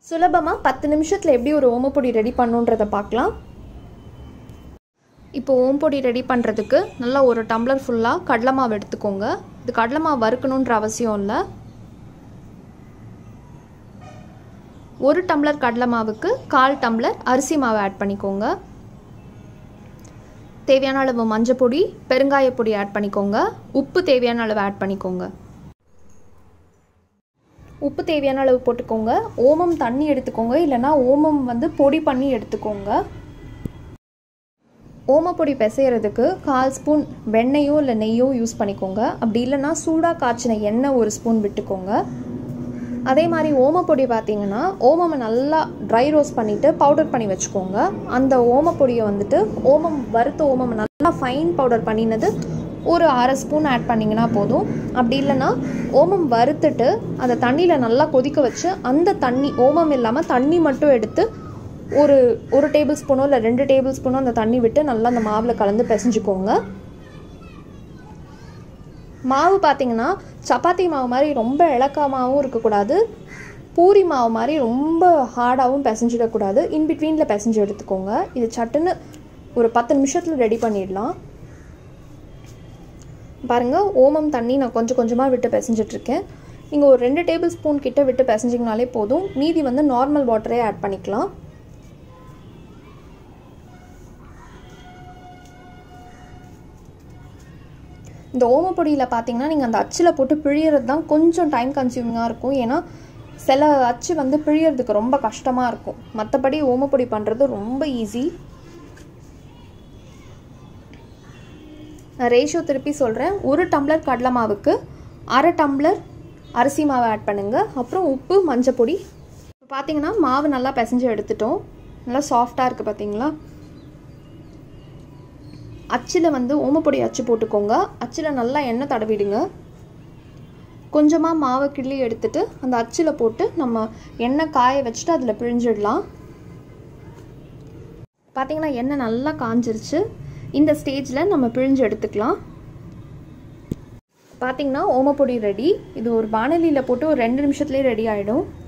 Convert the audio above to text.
சுலபமாக பத்து நிமிஷத்தில் எப்படி ஒரு ஓமப்பொடி ரெடி பண்ணுன்றதை பார்க்கலாம் இப்போ ஓம்பொடி ரெடி பண்ணுறதுக்கு நல்லா ஒரு டம்ளர் ஃபுல்லாக கடலை மாவு எடுத்துக்கோங்க இது கடலை மாவு வறுக்கணுன்ற அவசியம் இல்லை ஒரு டம்ளர் கடலை மாவுக்கு கால் டம்ளர் அரிசி மாவு ஆட் பண்ணிக்கோங்க தேவையான அளவு மஞ்சள் பொடி பெருங்காய பொடி ஆட் பண்ணிக்கோங்க உப்பு தேவையான அளவு ஆட் பண்ணிக்கோங்க உப்பு தேவையான அளவு போட்டுக்கோங்க ஓமம் தண்ணி எடுத்துக்கோங்க இல்லைனா ஓமம் வந்து பொடி பண்ணி எடுத்துக்கோங்க ஓமப்பொடி பிசைகிறதுக்கு கால் ஸ்பூன் வெண்ணெயோ இல்லை நெய்யோ யூஸ் பண்ணிக்கோங்க அப்படி இல்லைன்னா சூடாக காய்ச்சின எண்ணெய் ஒரு ஸ்பூன் விட்டுக்கோங்க அதே மாதிரி ஓமப்பொடி பார்த்தீங்கன்னா ஓமமை நல்லா ட்ரை ரோஸ்ட் பண்ணிவிட்டு பவுடர் பண்ணி வச்சுக்கோங்க அந்த ஓமப்பொடியை வந்துட்டு ஓமம் வறுத்த ஓமம் நல்லா ஃபைன் பவுடர் பண்ணினது ஒரு அரை ஸ்பூன் ஆட் பண்ணிங்கன்னா போதும் அப்படி இல்லைன்னா ஓமம் வறுத்துட்டு அந்த தண்ணியில் நல்லா கொதிக்க வச்சு அந்த தண்ணி ஓமம் இல்லாமல் தண்ணி மட்டும் எடுத்து ஒரு ஒரு டேபிள் ஸ்பூனோ இல்லை ரெண்டு டேபிள் ஸ்பூனோ அந்த தண்ணி விட்டு நல்லா அந்த மாவில் கலந்து பிசைஞ்சுக்கோங்க மாவு பார்த்தீங்கன்னா சப்பாத்தி மாவு மாதிரி ரொம்ப இலக்கமாகவும் இருக்கக்கூடாது பூரி மாவு மாதிரி ரொம்ப ஹார்டாகவும் பிசைஞ்சிடக்கூடாது இன் பிட்வீனில் பிசைஞ்சு எடுத்துக்கோங்க இது சட்டுன்னு ஒரு பத்து நிமிஷத்தில் ரெடி பண்ணிடலாம் பாருங்கள் ஓமம் தண்ணி நான் கொஞ்சம் கொஞ்சமாக விட்டு பிசைஞ்சிட்ருக்கேன் நீங்கள் ஒரு ரெண்டு டேபிள் ஸ்பூன் கிட்ட விட்டு பிசைஞ்சிங்கனாலே போதும் மீதி வந்து நார்மல் வாட்டரே ஆட் பண்ணிக்கலாம் இந்த ஓமப்பொடியில் பார்த்தீங்கன்னா நீங்கள் அந்த அச்சில் போட்டு பிழியறது தான் கொஞ்சம் டைம் கன்சியூமிங்காக இருக்கும் ஏன்னா சில அச்சு வந்து பிழியறதுக்கு ரொம்ப கஷ்டமாக இருக்கும் மற்றபடி ஓமப்பொடி பண்ணுறது ரொம்ப ஈஸி நான் ரேஷியோ திருப்பி சொல்கிறேன் ஒரு டம்ளர் கடலை மாவுக்கு அரை டம்ளர் அரிசி மாவை ஆட் பண்ணுங்கள் அப்புறம் உப்பு மஞ்சள் பொடி இப்போ பார்த்தீங்கன்னா மாவு நல்லா பிசைஞ்சு எடுத்துட்டோம் நல்லா சாஃப்டாக இருக்குது பார்த்தீங்களா அச்சில் வந்து ஓமப்பொடி அச்சு போட்டுக்கோங்க அச்சில் நல்லா எண்ணெய் தடவிடுங்க கொஞ்சமாக மாவை கிள்ளி எடுத்துட்டு அந்த அச்சில் போட்டு நம்ம எண்ணெய் காய வச்சுட்டு அதில் பிழிஞ்சிடலாம் பார்த்தீங்கன்னா எண்ணெய் நல்லா காஞ்சிருச்சு இந்த ஸ்டேஜில் நம்ம பிழிஞ்சு எடுத்துக்கலாம் பார்த்தீங்கன்னா ஓமப்பொடி ரெடி இது ஒரு வானலியில் போட்டு ஒரு ரெண்டு நிமிஷத்துலேயே ரெடி ஆகிடும்